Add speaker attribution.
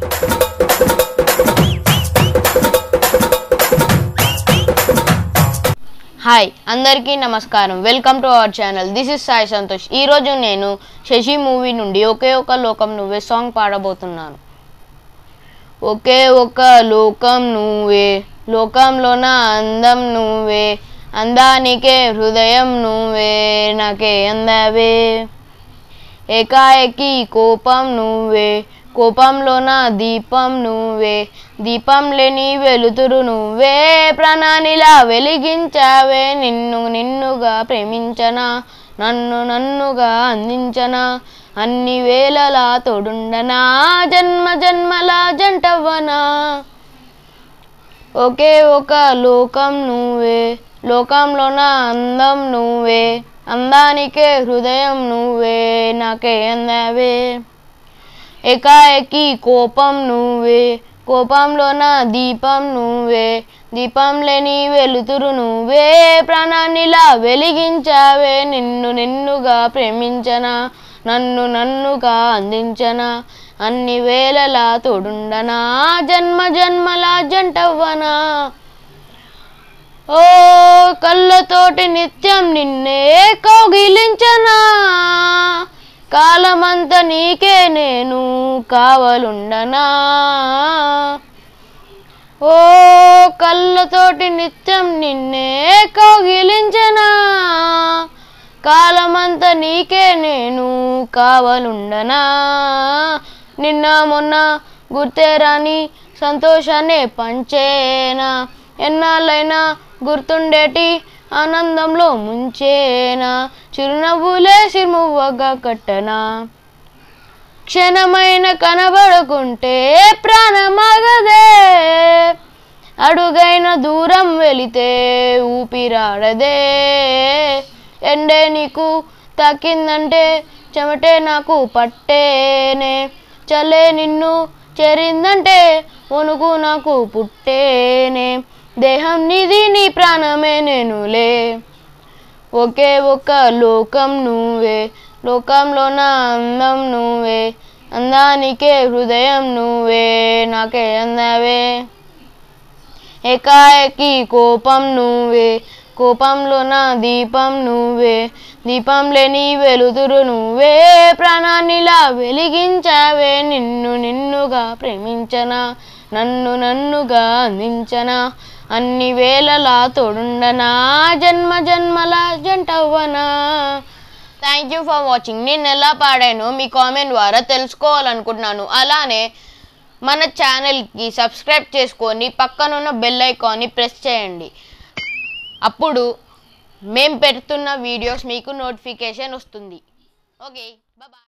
Speaker 1: hi అందరికీ నమస్కారం welcome to our channel this is Sai Santhosh ఈరోజు నేను శశి మూవీ నుండి ఒకే ఒక లోకం నువ్వే సాంగ్ పాడబోతున్నాను ఒకే ఒక లోకం నువ్వే లోకంలోన అందం నువ్వే అందానికే హృదయం నువ్వే నాకే అందవే ఏకాఏకి కోపం నువ్వే కోపంలోన దీపం నువ్వే దీపం లేని వెలుతురు నువ్వే ప్రాణానిలా వెలిగించావే నిన్ను నిన్నుగా ప్రేమించనా నన్ను నన్నుగా అందించనా అన్ని వేళలా తోడుండనా జన్మ జన్మల జంటవ్వనా ఒకే ఒక లోకం నువ్వే లోకంలోన అందం నువ్వే అందానికే హృదయం నువ్వే నాకే అందవే ఏకాఏకి కోపం నువ్వే కోపంలోన దీపం నువ్వే దీపం లేని వెలుతురు నువ్వే ప్రాణాన్నిలా వెలిగించావే నిన్ను నిన్నుగా ప్రేమించనా నన్ను నన్నుగా అందించనా అన్ని వేళలా తోడుండనా జన్మ జన్మల జంటవ్వనా ఓ కళ్ళతోటి నిత్యం నిన్నే కౌగిలించనా కాలమంత నీకే నేను కావలుండనా ఓ కళ్ళతోటి నిత్యం నిన్నే కౌగిలించనా కాలమంత నీకే నేను కావలుండనా నిన్న మొన్న గుర్తే రాని సంతోషాన్ని పంచేనా ఎన్నాళ్ళైనా గుర్తుండేటి ఆనందంలో ముంచేనా చిరునవ్వులే సిరుమువ్వగా కట్టనా క్షణమైన కనబడకుంటే ప్రాణమాగదే అడుగైన దూరం వెళితే ఊపిరాడదే ఎండే నీకు తాకిందంటే చెమటే నాకు పట్టేనే చలే నిన్ను చేరిందంటే వణుకు నాకు పుట్టేనే దేహం నీది నీ ప్రాణమే నేనులే ఒకే ఒక లోకం నువ్వే లోకంలోన అందం నువ్వే అందానికే హృదయం నువ్వే నాకే అందవే ఏకాఏకి కోపం నువ్వే కోపంలోన దీపం నువ్వే దీపం లేని వెలుతురు నువ్వే ప్రాణాన్నిలా వెలిగించావే నిన్ను నిన్నుగా ప్రేమించనా నన్ను నన్నుగా అందించనా అన్ని వేళలా తోడుండనా జన్మ జన్మల జంటవ్వనా థ్యాంక్ యూ ఫర్ వాచింగ్ నేను ఎలా పాడానో మీ కామెంట్ ద్వారా తెలుసుకోవాలనుకుంటున్నాను అలానే మన ఛానల్కి సబ్స్క్రైబ్ చేసుకొని పక్కనున్న బెల్ ఐకాన్ని ప్రెస్ చేయండి అప్పుడు మేము పెడుతున్న వీడియోస్ మీకు నోటిఫికేషన్ వస్తుంది ఓకే బాయ్